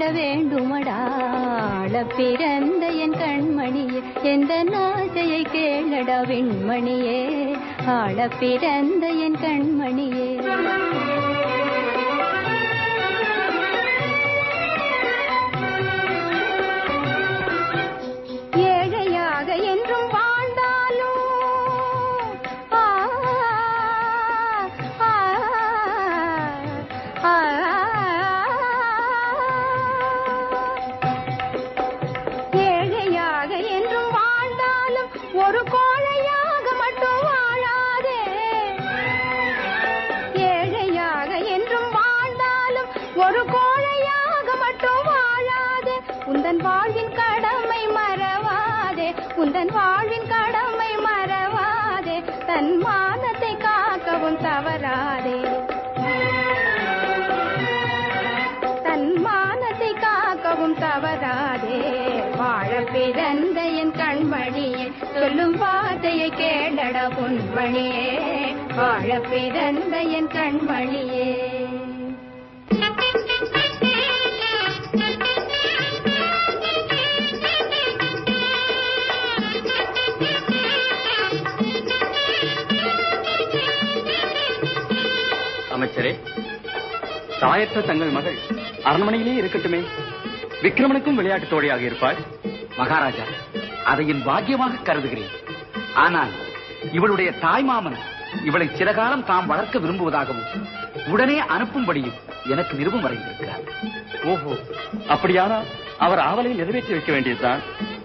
வேண்டுமடாள பிறந்த என் கண்மணியே எந்த நாசையை கேளடா விண்மணியே ஆள பிறந்த என் கண்மணியே ஏழையாக என்றும் வாழ்ந்தாலும் ஆ, ஆ, ஆ, ஏழையாக என்றும் வாழ்ந்தாலும் ஒரு கோழையாக மட்டும் வாழாதே ஏழையாக என்றும் வாழ்ந்தாலும் ஒரு கோழையாக மட்டும் வாழாதே உந்தன் வாழ்வின் கடமை மறவாதே உந்தன் வாழ்வின் கடமை மறவாதே தன் மானத்தை காக்கவும் தவறாதே தன் மானத்தை காக்கவும் தவறாதே வாழ பிறந்த என் கண்மணியே சொல்லும் வார்த்தையை கேளட பொன்மணியே வாழ பிறந்த என் கண்மணியே அமைச்சரே தாயற்ற தங்கள் மகள் அரண்மனையிலே இருக்கட்டுமே விக்ரமனுக்கும் விளையாட்டு தோழியாக இருப்பாள் மகாராஜா அதை என் பாக்கியமாக கருதுகிறேன் ஆனால் இவளுடைய தாய்மாமன் இவளை சில காலம் தாம் வளர்க்க விரும்புவதாகவும் உடனே அனுப்பும்படியும் எனக்கு நிருபம் வரைந்திருக்கிறார் ஓஹோ அப்படியானால் அவர் ஆவலை நிறைவேற்றி வைக்க வேண்டியதுதான்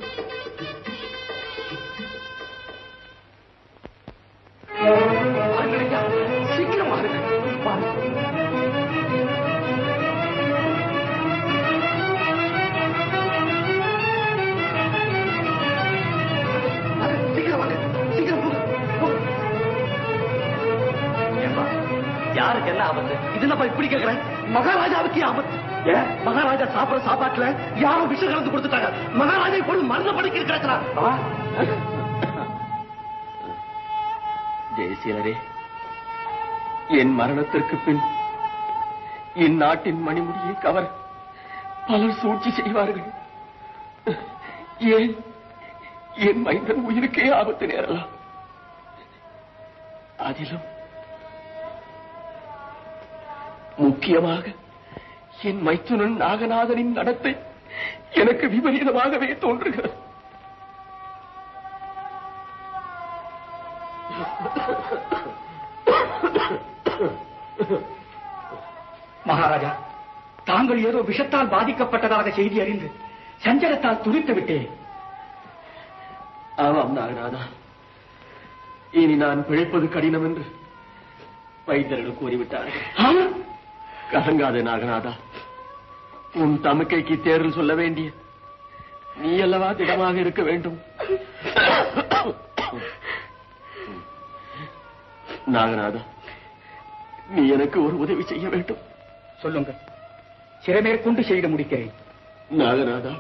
வாருங்கள் ஐயா, சீக்கிரம் வாருங்கள். வாருங்கள். வாங்க, சீக்கிரம் வாங்க. சீக்கிரம் போங்க, போங்க. ஏம்பா, யாருக்கு என்ன ஆபத்து இது நம்ம இப்படி கேட்கிறேன் மகாராஜாவுக்கு ஆபத்து ஏன் மகாராஜா சாப்பிடுற சாப்பாட்டுல யாரோ விஷம் கலந்து கொடுத்துட்டாங்க மகாராஜா இப்பொழுது மரண படுக்கை கிடக்கிறார் ஜெயசீலரே என் மரணத்திற்கு பின் இந்நாட்டின் மணிமுடியை கவர் பலர் சூழ்ச்சி செய்வார்கள் ஏன் என் மைந்தன் உயிருக்கே ஆபத்து நேரலாம் அதிலும் முக்கியமாக என் மைத்துனன் நாகநாதனின் நடத்தை எனக்கு விபரீதமாகவே தோன்றுகிறது மகாராஜா தாங்கள் ஏதோ விஷத்தால் பாதிக்கப்பட்டதாக செய்தி அறிந்து சஞ்சலத்தால் துடித்து விட்டேன் ஆமாம் நாகநாதா இனி நான் பிழைப்பது கடினம் என்று வைத்தியர்கள் கூறிவிட்டார்கள் கலங்காதே நாகநாதா உன் தமக்கைக்கு தேர்தல் சொல்ல வேண்டிய நீ அல்லவா திடமாக இருக்க வேண்டும் நாகநாதா நீ எனக்கு ஒரு உதவி செய்ய வேண்டும் சொல்லுங்கள் சிறமேற்கொண்டு செய்து முடிக்கிறேன் நாகநாதா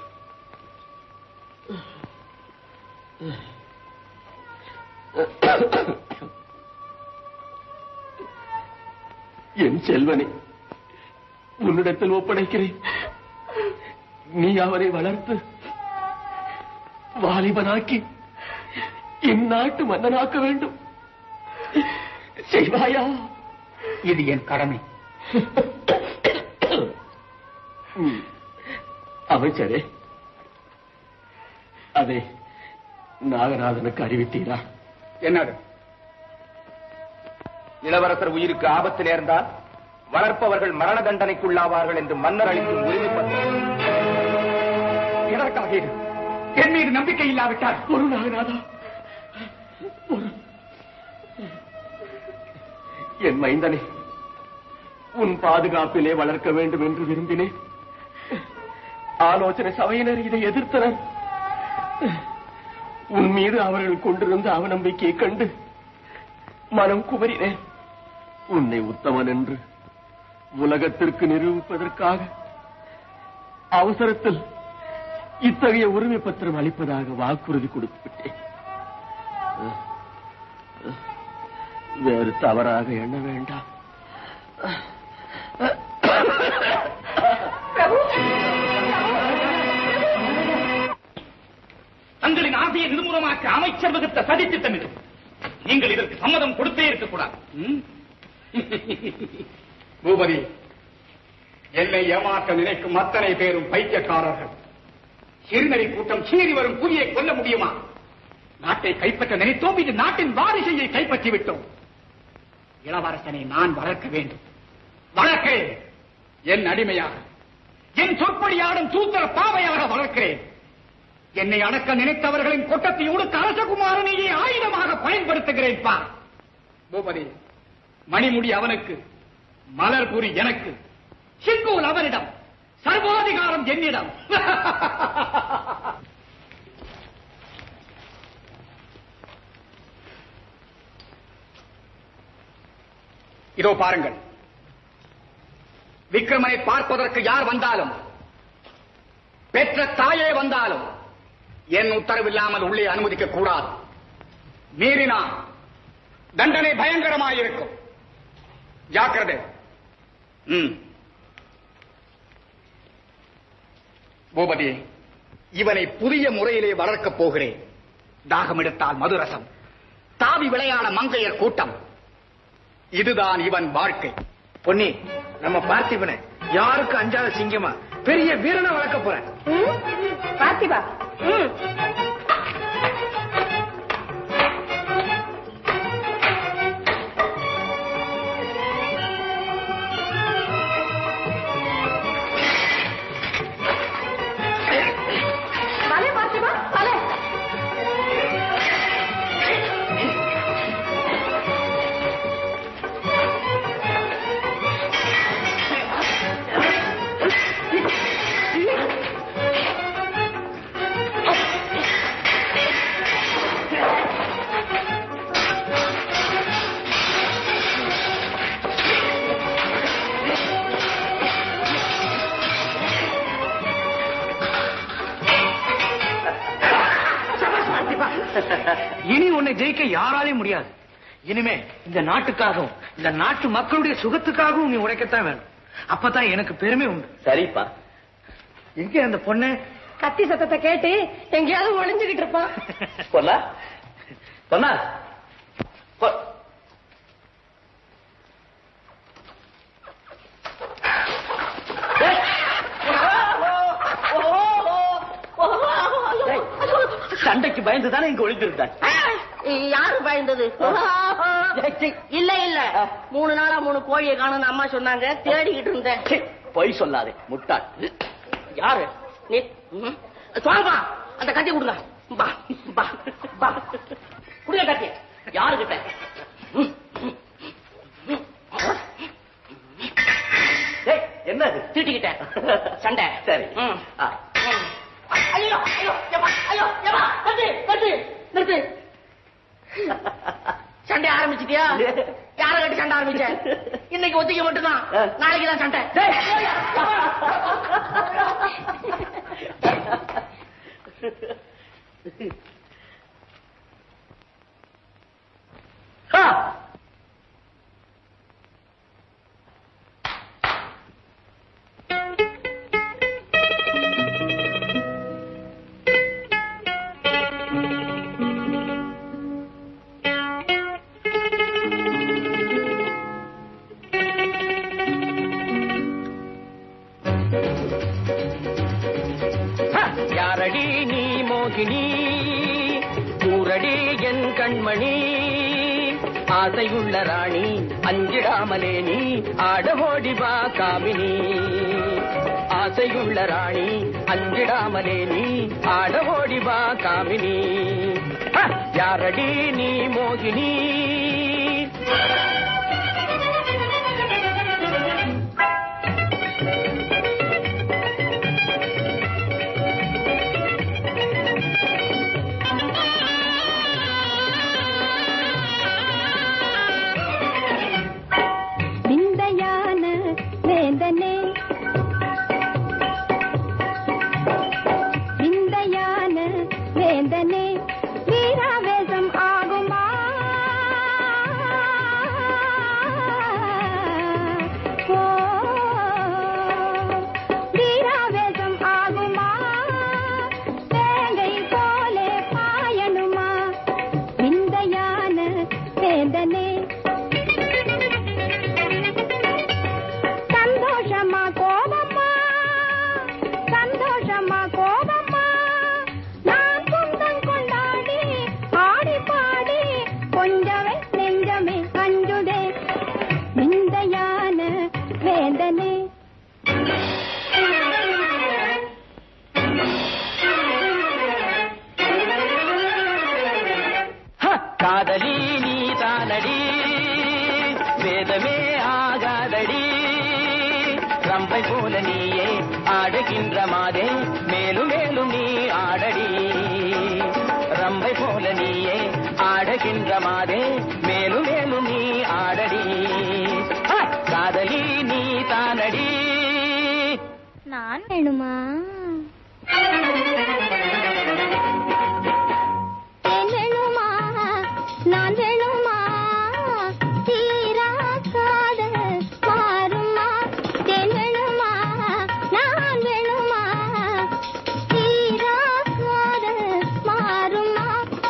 என் செல்வனை உன்னிடத்தில் ஒப்படைக்கிறேன் நீ அவரை வளர்த்து வாலிபனாக்கி என் நாட்டு மன்னனாக்க வேண்டும் செய்வாயா இது என் கடமை ம். அமைச்சரே அதை நாகநாதனுக்கு அறிவித்தீரா என்னது இளவரசர் உயிருக்கு ஆபத்து நேர்ந்தால் வளர்ப்பவர்கள் மரண தண்டனைக்குள்ளாவார்கள் என்று மன்னர் அளிக்கும் உரிமை பத்திரம் எதற்காக இது என் மீது நம்பிக்கை இல்லாவிட்டால் ஒரு நாகநாதா ஒரு என் மைந்தனை உன் பாதுகாப்பிலே வளர்க்க வேண்டும் என்று விரும்பினேன் ஆலோசனை சபையினர் இதை எதிர்த்தனர் உன் மீது அவர்கள் கொண்டிருந்த அவநம்பிக்கையை கண்டு மனம் குமரினேன் உன்னை உத்தமன் என்று உலகத்திற்கு நிரூபிப்பதற்காக அவசரத்தில் இத்தகைய உரிமை பத்திரம் அளிப்பதாக வாக்குறுதி கொடுத்து விட்டேன் வேறு தவறாக எண்ண வேண்டாம் பிரபு உனக்கு அமைச்சர் வகுத்த சதி திட்டம் இது நீங்கள் இதற்கு சம்மதம் கொடுத்தே இருக்கக்கூடாது ம்? பூபதி என்னை ஏமாற்ற நினைக்கும் அத்தனை பேரும் பைத்தியக்காரர்கள் சிறுநரி கூட்டம் சீறி வரும் புலியை கொல்ல முடியுமா நாட்டை கைப்பற்ற நினைத்தோம் இது நாட்டின் வாரிசையை கைப்பற்றி விட்டோம் இளவரசனை நான் வளர்க்க வேண்டும் வளர்க்கிறேன் என் அடிமையாக என் சொற்படியாடும் சூத்திர பாவையாக வளர்க்கிறேன் என்னை அடக்க நினைத்தவர்களின் கொட்டத்தை உடுக்க அரசகுமாரனையே ஆயுதமாக பயன்படுத்துகிறேன் பா பூபதி மணிமுடி அவனுக்கு மலர்புரி எனக்கு சிங்கூல் அவனிடம் சர்வாதிகாரம் என்னிடம் இதோ பாருங்கள் விக்ரமனை பார்ப்பதற்கு யார் வந்தாலும் பெற்ற தாயே வந்தாலும் என் உத்தரவில்லாமல் உள்ளே அனுமதிக்க கூடாது மீறினா தண்டனை பயங்கரமாயிருக்கும் ஜாக்கிரதை ம். பூபதி இவனை புதிய முறையிலே வளர்க்கப் போகிறேன் தாகம் எடுத்தால் மதுரசம் தாவி விளையாட மங்கையர் கூட்டம் இதுதான் இவன் வாழ்க்கை பொன்னி நம்ம பார்த்திபனை யாருக்கும் அஞ்சாத சிங்கமா பெரிய வீரனை வளர்க்க போறேன் பார்த்திபா ம் வலே பார்த்திபா வலே இனி உன்னை ஜெயிக்க யாராலையும் முடியாது இனிமே இந்த நாட்டுக்காகவும் இந்த நாட்டு மக்களுடைய சுகத்துக்காகவும் நீ உழைக்கத்தான் வேணும் அப்பதான் எனக்கு பெருமை உண்டு சரிப்பா எங்க அந்த பொண்ணு கத்தி சத்தத்தை கேட்டு எங்கேயாவது ஒளிஞ்சுகிட்டு இருப்பான் பொன்னா பொன்னா பொ- ஏய், சண்டைக்கு பயந்து தானே இங்க ஒளிந்திருந்தார் யாரு பயந்தது இல்ல இல்ல மூணு நாளா மூணு கோழியை காணும்னு அம்மா சொன்னாங்க தேடிக்கிட்டு இருந்தேன் சீ, பொய் சொல்லாதே முட்டாள் யாரு நீ ம். சுவாமிப்பா அந்த கத்தி கொடுங்க பா பா பா கொடுங்க கத்தி யாருகிட்ட ம். ஏய், என்னது தீட்டிக்கிட்டேன் சண்டை சரி ம். ஆ. ம். ஐயோ ஐயோ ஏப்பா, ஐயோ ஏப்பா, கத்து கத்து நிறுத்து சண்டை ஆரம்பிச்சிட்டியா யார கட்டி சண்டை ஆரம்பிச்ச இன்னைக்கு ஒத்திக்க மட்டும்தான் நாளைக்கு தான் சண்டை ஆ. யாரடி நீ மோகினி கூரடி என் கண்மணி ஆசையுள்ள ராணி அஞ்சிடாமலே நீ ஆட ஓடி வா காமினி ஆசையுள்ள ராணி அஞ்சிடாமலே நீ ஆட ஓடி வா காமினி ஹ! யாரடி நீ மோகினி விந்தையான வேந்தனே விந்தையான வேந்தனே வீராவேசம் ஆகுமா நீயே ஆடுகின்ற மாதே மேலும் மேலும் நீ ஆடடி ரம்பை போல நீயே ஆடுகின்ற மாதே மேலும் மேலும் நீ ஆடடி ஆ, காதலி நீ தானடி நான் வேணுமா தேன் வேணுமா நான் வேணுமா தீரா காதல் மாறுமா தேன் வேணுமா நான் வேணுமா தீரா காதல் மாறுமா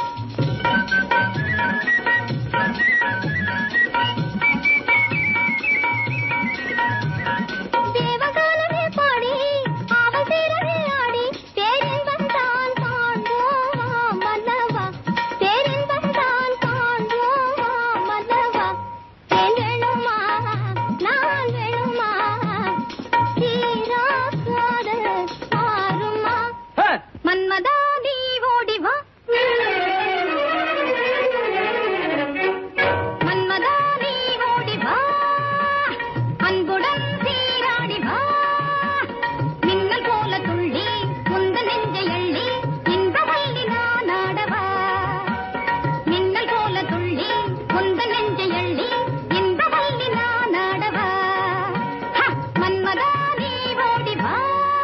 தேவகானமே பாடி அவள் தீரவே ஆடி பேரின்பம் தான் காண்போமா மன்னவா பேரின்பம் தான் காண்போமா மன்னவா தேன் வேணுமா நான் வேணுமா தீரா காதல் மாறுமா ஆ, மன்மதா நீ ஓடி வா மன்மதா நீ ஓடி வா அன்புடன் சீராடி வா மின்னல் போல துள்ளி முந்த நெஞ்சை அள்ளி இந்த வள்ளி நான் ஆடவா மின்னல் போல துள்ளி முந்த நெஞ்சை அள்ளி இந்த வள்ளி நான் ஆடவா ஹ! மன்மதா நீ ஓடி வா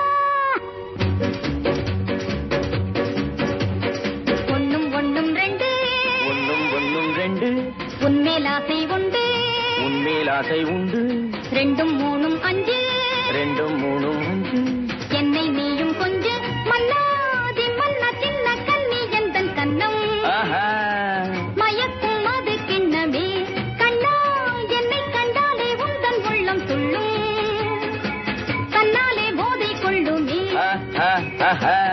ஒண்ணும் ஒண்ணும் ரெண்டு ஒன்னும் ஒன்னும் ரெண்டு உன்மேல் ஆசை உண்டு உன்மேல் ஆசை உண்டு ரெண்டும் மூணும் அஞ்சு ரெண்டும் மூணும் அஞ்சு என்னை நீயும் கொஞ்சு மன்னாதி மன்னா சின்ன கண்ணி எந்தன் கண்ணம் ஆஹா மயக்கும் அது கிண்ணமே கண்ணா என்னை கண்டாலே உந்தன் உள்ளம் துள்ளும் கண்ணாலே போதை கொள்ளுமே ஆ, ஆ, ஆஹா